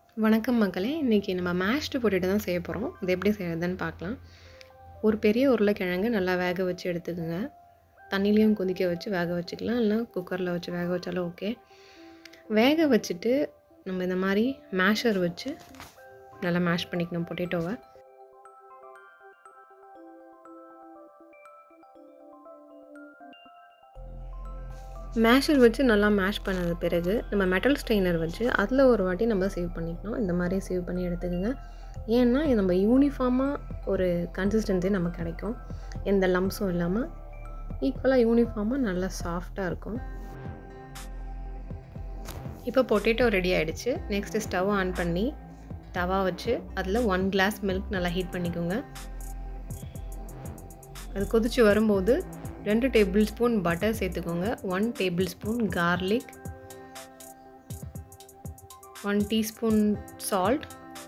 வணக்கம் மக்களே இன்றைக்கி நம்ம மேஷ்டு பொட்டேட்டோ தான் செய்ய போகிறோம் அது எப்படி செய்கிறதுன்னு பார்க்கலாம் ஒரு பெரிய உருளைக்கிழங்கு நல்லா வேக வச்சு எடுத்துக்கோங்க தண்ணிலையும் கொதிக்க வச்சு வேக வச்சுக்கலாம் இல்லைனா குக்கரில் வச்சு வேக வச்சாலும் ஓகே வேக வச்சுட்டு நம்ம இந்த மாதிரி மேஷர் வச்சு நல்லா மேஷ் பண்ணிக்கணும் பொட்டேட்டோவை மேஷர் வச்சு நல்லா மேஷ் பண்ணது பிறகு நம்ம மெட்டல் ஸ்ட்ரெயினர் வச்சு அதில் ஒரு வாட்டி நம்ம சேவ் பண்ணிக்கணும் இந்த மாதிரி சேவ் பண்ணி எடுத்துக்கோங்க ஏன்னா இது நம்ம யூனிஃபார்மாக ஒரு கன்சிஸ்டன்சி நமக்கு கிடைக்கும் எந்த லம்ஸும் இல்லாமல் ஈக்குவலாக யூனிஃபார்மாக நல்லா சாஃப்டாக இருக்கும் இப்போ பொட்டேட்டோ ரெடி ஆகிடுச்சு நெக்ஸ்ட்டு ஸ்டவ் ஆன் பண்ணி தவா வச்சு அதில் ஒன் கிளாஸ் மில்க் நல்லா ஹீட் பண்ணிக்கோங்க அது கொதித்து வரும்போது ரெண்டு டேபிள் ஸ்பூன் பட்டர் சேர்த்துக்கோங்க one table spoon garlic one teaspoon salt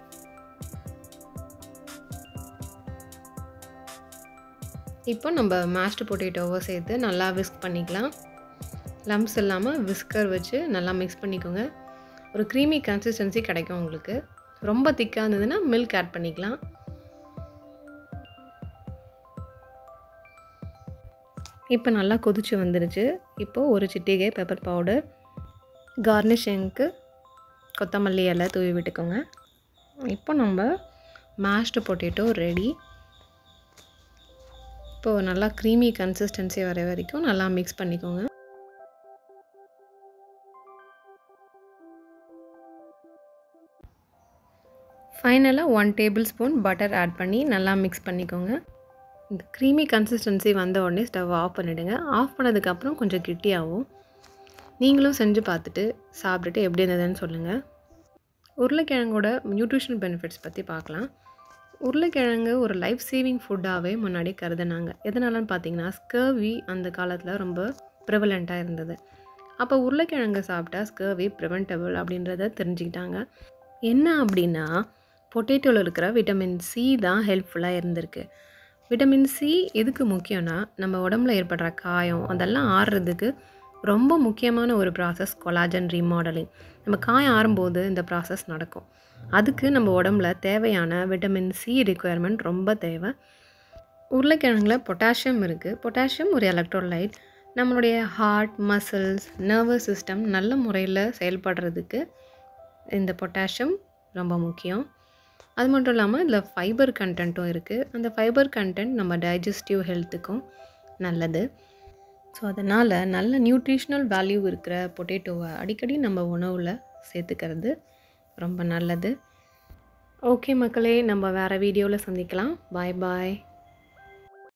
இப்போ நம்ம மேஷ்டு பொட்டேட்டோவை சேர்த்து நல்லா விஸ்க் பண்ணிக்கலாம் லம்ஸ் இல்லாமல் விஸ்கர் வச்சு நல்லா மிக்ஸ் பண்ணிக்கோங்க ஒரு க்ரீமி கன்சிஸ்டன்சி கிடைக்கும் உங்களுக்கு ரொம்ப திக்காக இருந்ததுன்னா மில்க் ஆட் பண்ணிக்கலாம் இப்போ நல்லா கொதிச்சு வந்துருச்சு இப்போது ஒரு சிட்டிகை பெப்பர் பவுடர் கார்னிஷிங்க்கு கொத்தமல்லி இலை தூவி விட்டுக்கோங்க இப்போ நம்ம மேஷ்டு பொட்டேட்டோ ரெடி இப்போது நல்லா க்ரீமி கன்சிஸ்டன்சி வர வரைக்கும் நல்லா மிக்ஸ் பண்ணிக்கோங்க ஃபைனலாக one table spoon butter add பண்ணி நல்லா மிக்ஸ் பண்ணிக்கோங்க இந்த க்ரீமி கன்சிஸ்டன்சி வந்த உடனே ஸ்டவ் ஆஃப் பண்ணிவிடுங்க ஆஃப் பண்ணதுக்கப்புறம் கொஞ்சம் கெட்டியாகும் நீங்களும் செஞ்சு பார்த்துட்டு சாப்பிட்டுட்டு எப்படி இருந்ததுன்னு சொல்லுங்கள் உருளைக்கிழங்கோட நியூட்ரிஷனல் பெனிஃபிட்ஸ் பற்றி பார்க்கலாம் உருளைக்கிழங்கு ஒரு லைஃப் சேவிங் ஃபுட்டாகவே முன்னாடி கருதுனாங்க எதனாலன்னு பார்த்தீங்கன்னா ஸ்கர்வி அந்த காலத்தில் ரொம்ப ப்ரிவலண்ட்டாக இருந்தது அப்போ உருளைக்கிழங்கு சாப்பிட்டா ஸ்கர்வி ப்ரிவென்டபிள் அப்படின்றத தெரிஞ்சுக்கிட்டாங்க என்ன அப்படின்னா பொட்டேட்டோவில் இருக்கிற விட்டமின் சி தான் ஹெல்ப்ஃபுல்லாக இருந்திருக்கு விட்டமின் சி எதுக்கு முக்கியம்னா நம்ம உடம்புல ஏற்படுற காயம் அதெல்லாம் ஆறுறதுக்கு ரொம்ப முக்கியமான ஒரு ப்ராசஸ் கொலாஜன் ரீமாடலிங் நம்ம காயம் ஆறும்போது இந்த ப்ராசஸ் நடக்கும் அதுக்கு நம்ம உடம்புல தேவையான விட்டமின் சி ரிக்குயர்மெண்ட் ரொம்ப தேவை உருளைக்கிழங்குல பொட்டாசியம் இருக்குது பொட்டாசியம் ஒரு எலக்ட்ரோலைட் நம்மளுடைய ஹார்ட் மசில்ஸ் நர்வஸ் சிஸ்டம் நல்ல முறையில் செயல்படுறதுக்கு இந்த பொட்டாசியம் ரொம்ப முக்கியம் அது மட்டும் இல்லாமல் இதில் ஃபைபர் கண்டென்ட்டும் இருக்குது அந்த ஃபைபர் கண்டென்ட் நம்ம டைஜஸ்டிவ் ஹெல்த்துக்கும் நல்லது ஸோ அதனால் நல்ல நியூட்ரிஷ்னல் வேல்யூ இருக்கிற பொட்டேட்டோவை அடிக்கடி நம்ம உணவில் சேர்த்துக்கிறது ரொம்ப நல்லது ஓகே மக்களே நம்ம வேறு வீடியோவில் சந்திக்கலாம் பாய் பாய்